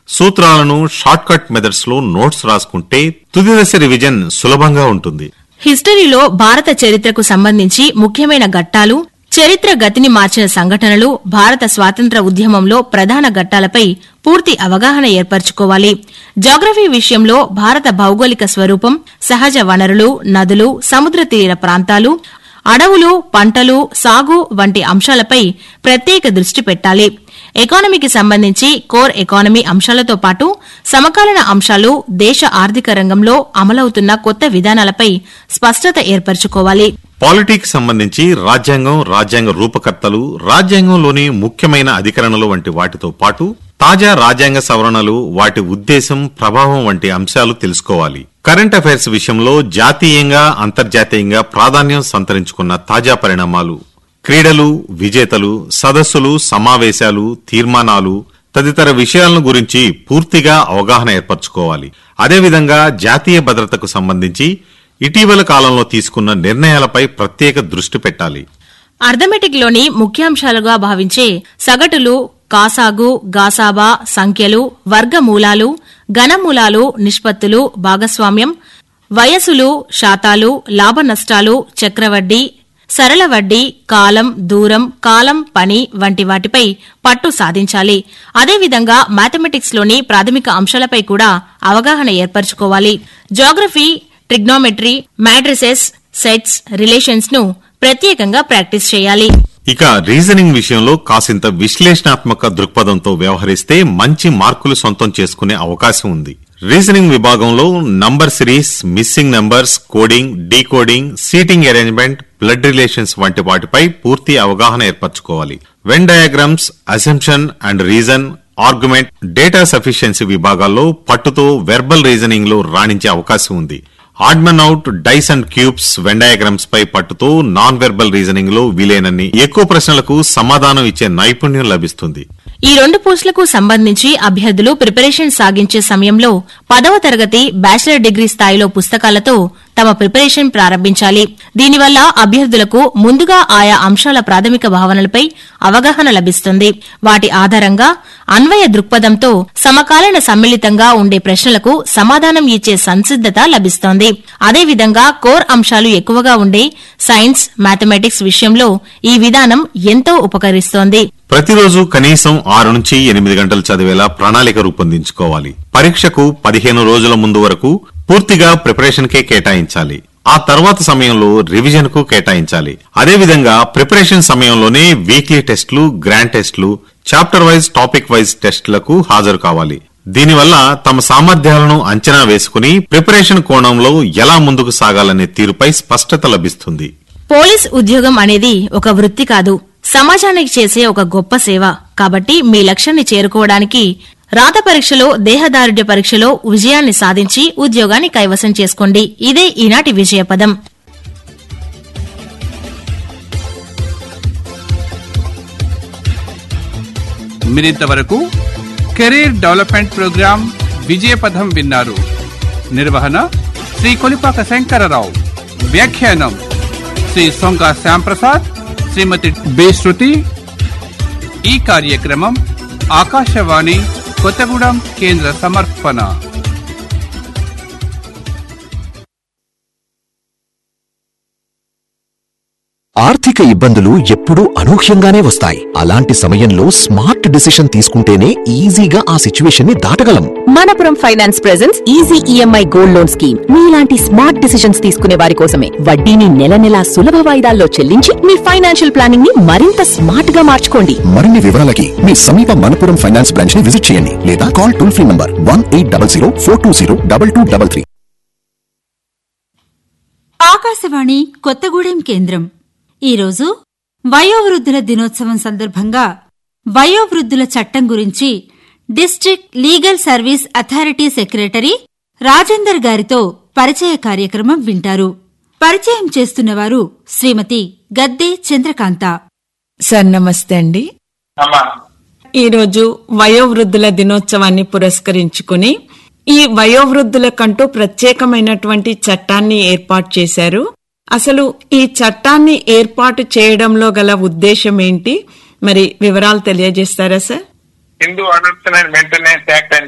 సూత్రాలను short cut methods లో notes రాసుకుంటే తుది దశ రివిజన్ సులభంగా ఉంటుంది హిస్టరీలో భారత చరిత్రకు సంబంధించి ముఖ్యమైన ఘట్టాలు చరిత్ర గతిని మార్చిన సంఘటనలు భారత స్వాతంత్ర ఉద్యమంలో ప్రధాన ఘట్టాలపై పూర్తి అవగాహన ఏర్పరచుకోవాలి జాగ్రఫీ విషయంలో భారత భౌగోళిక స్వరూపం సహజ వనరులు నదులు సముద్ర తీర ప్రాంతాలు అడవులు పంటలు సాగు వంటి అంశాలపై ప్రత్యేక దృష్టి పెట్టాలి ఎకానమీకి సంబంధించి కోర్ ఎకానమీ అంశాలతో పాటు సమకాలీన అంశాలు దేశ ఆర్థిక రంగంలో అమలవుతున్న కొత్త విధానాలపై స్పష్టత ఏర్పరచుకోవాలి పాలిటిక్స్ సంబంధించి రాజ్యాంగం రాజ్యాంగ రూపకర్తలు రాజ్యాంగంలోని ముఖ్యమైన అధికరణలు వంటి వాటితో పాటు తాజా రాజ్యాంగ సవరణలు వాటి ఉద్దేశం ప్రభావం వంటి అంశాలు తెలుసుకోవాలి కరెంట్ అఫైర్స్ విషయంలో జాతీయంగా అంతర్జాతీయంగా ప్రాధాన్యం సంతరించుకున్న తాజా పరిణామాలు క్రీడలు విజేతలు సదస్సులు సమావేశాలు తీర్మానాలు తదితర విషయాలను గురించి పూర్తిగా అవగాహన ఏర్పరచుకోవాలి అదేవిధంగా జాతీయ భద్రతకు సంబంధించి ఇటీవల కాలంలో తీసుకున్న నిర్ణయాలపై ప్రత్యేక దృష్టి పెట్టాలి అర్థమెటిక్ లోని ముఖ్యాంశాలుగా భావించే సగటులు కాసాగు గాసాబా సంఖ్యలు వర్గమూలాలు ఘనమూలాలు నిష్పత్తులు భాగస్వామ్యం వయసులు శాతాలు లాభనష్టాలు చక్రవడ్డీ సరళ వడ్డీ కాలం దూరం కాలం పని వంటి వాటిపై పట్టు సాధించాలి అదేవిధంగా మ్యాథమెటిక్స్ లోని ప్రాథమిక అంశాలపై కూడా అవగాహన ఏర్పరచుకోవాలి geography trigonometry matrices sets relations ను ప్రత్యేకంగా ప్రాక్టీస్ చేయాలి ఇక రీజనింగ్ విషయంలో కాసింత విశ్లేషణాత్మక దృక్పథంతో వ్యవహరిస్తే మంచి మార్కులు సొంతం చేసుకునే అవకాశం ఉంది రీజనింగ్ విభాగంలో number series missing numbers coding decoding seating arrangement blood relations వంటి వాటిపై పూర్తి అవగాహన ఏర్పరచుకోవాలి Venn diagrams assumption and reason argument data sufficiency విభాగాల్లో పట్టుతో వెర్బల్ రీజనింగ్ లో రాణించే అవకాశం ఉంది odd man out dice and cubes Venn diagrams పై పట్టుతో నాన్ వెర్బల్ రీజనింగ్ లో వీలైనన్ని ఎక్కువ ప్రశ్నలకు సమాధానం ఇచ్చే నైపుణ్యం లభిస్తుంది ఈ రెండు పోస్టులకు సంబంధించి అభ్యర్థులు ప్రిపరేషన్ సాగించే సమయంలో పదవ తరగతి బ్యాచిలర్ డిగ్రీ స్థాయిలో పుస్తకాలతో తమ ప్రిపరేషన్ ప్రారంభించాలి దీనివల్ల అభ్యర్థులకు ముందుగా ఆయా అంశాల ప్రాథమిక భావనలపై అవగాహన లభిస్తుంది వాటి ఆధారంగా అన్వయ దృక్పథంతో సమకాలీన సమ్మిళితంగా ఉండే ప్రశ్నలకు సమాధానం ఇచ్చే సంసిద్దత లభిస్తోంది అదేవిధంగా కోర్ అంశాలు ఎక్కువగా ఉండే సైన్స్ మ్యాథమెటిక్స్ విషయంలో ఈ విధానం ఎంతో ఉపకరిస్తోంది ప్రతిరోజు కనీసం ఆరు నుంచి ఎనిమిది గంటలు చదివేలా ప్రణాళిక రూపొందించుకోవాలి పరీక్షకు పదిహేను రోజుల ముందు వరకు పూర్తిగా ప్రిపరేషన్ కే కేటాయించాలి ఆ తర్వాత సమయంలో రివిజన్ కు కేటాయించాలి అదేవిధంగా ప్రిపరేషన్ సమయంలోనే వీక్లీ టెస్టులు గ్రాండ్ టెస్టులు చాప్టర్ వైజ్ టాపిక్ వైజ్ టెస్టులకు హాజరు కావాలి దీనివల్ల తమ సామర్థ్యాలను అంచనా వేసుకుని ప్రిపరేషన్ కోణంలో ఎలా ముందుకు సాగాలనే తీరుపై స్పష్టత లభిస్తుంది పోలీస్ ఉద్యోగం అనేది ఒక వృత్తి కాదు సమాజానికి చేసే ఒక గొప్ప సేవ కాబట్టి మీ లక్ష్యాన్ని చేరుకోవడానికి రాత పరీక్షలో దేహదారుఢ్య పరీక్షలో విజయాన్ని సాధించి ఉద్యోగాన్ని కైవసం చేసుకోండి ఇదే ఈనాటి విజయపదం మీరింతవరకు కెరీర్ డెవలప్మెంట్ ప్రోగ్రాం విజయపథం విన్నారు నిర్వహణ శ్రీ కొలిపాక శంకరరావు వ్యాఖ్యానం శ్రీ సొంగ శ్యాంప్రసాద్ శ్రీమతి బి శృతి ఈ కార్యక్రమం ఆకాశవాణి కొత్తగూడెం కేంద్ర సమర్పణ ఆర్థిక ఇబ్బందులు ఎప్పుడూ అనూహ్యంగానే వస్తాయి అలాంటి సమయంలో స్మార్ట్ డిసిషన్ తీసుకుంటేనే ఈజీగా ఆ సిచ్యువేషన్ ని దాటగలం Manappuram finance presents easy EMI gold loan scheme మీలాంటి స్మార్ట్ డిసిషన్స్ తీసుకునే వారి కోసమే వడ్డీని నెల నెలా సులభ వాయిదాల్లో చెల్లించి మీ ఫైనాన్షియల్ ప్లానింగ్ ని మరింత స్మార్ట్ గా మార్చుకోండి మరిన్ని వివరాలకి మీ సమీప మనపురం ఫైనాన్స్ బ్రాంచ్ ని విజిట్ చేయండి లేదా call toll free number one eight double zero four two zero double two double three Akashvani Kothagudem కేంద్రం ఈరోజు వయోవృద్ధుల దినోత్సవం సందర్భంగా వయోవృద్ధుల చట్టం గురించి district legal service authority secretary Rajender గారితో పరిచయ కార్యక్రమం వింటారు పరిచయం చేస్తున్నవారు శ్రీమతి గద్దే చంద్రకాంత సార్ నమస్తే అండి ఈరోజు వయోవృద్ధుల దినోత్సవాన్ని పురస్కరించుకుని ఈ వయోవృద్ధులకంటూ ప్రత్యేకమైనటువంటి చట్టాన్ని ఏర్పాటు చేశారు అసలు ఈ చట్టాన్ని ఏర్పాటు చేయడంలో గల ఉద్దేశం ఏంటి మరి వివరాలు తెలియజేస్తారా sir Hindu adults and maintenance act అని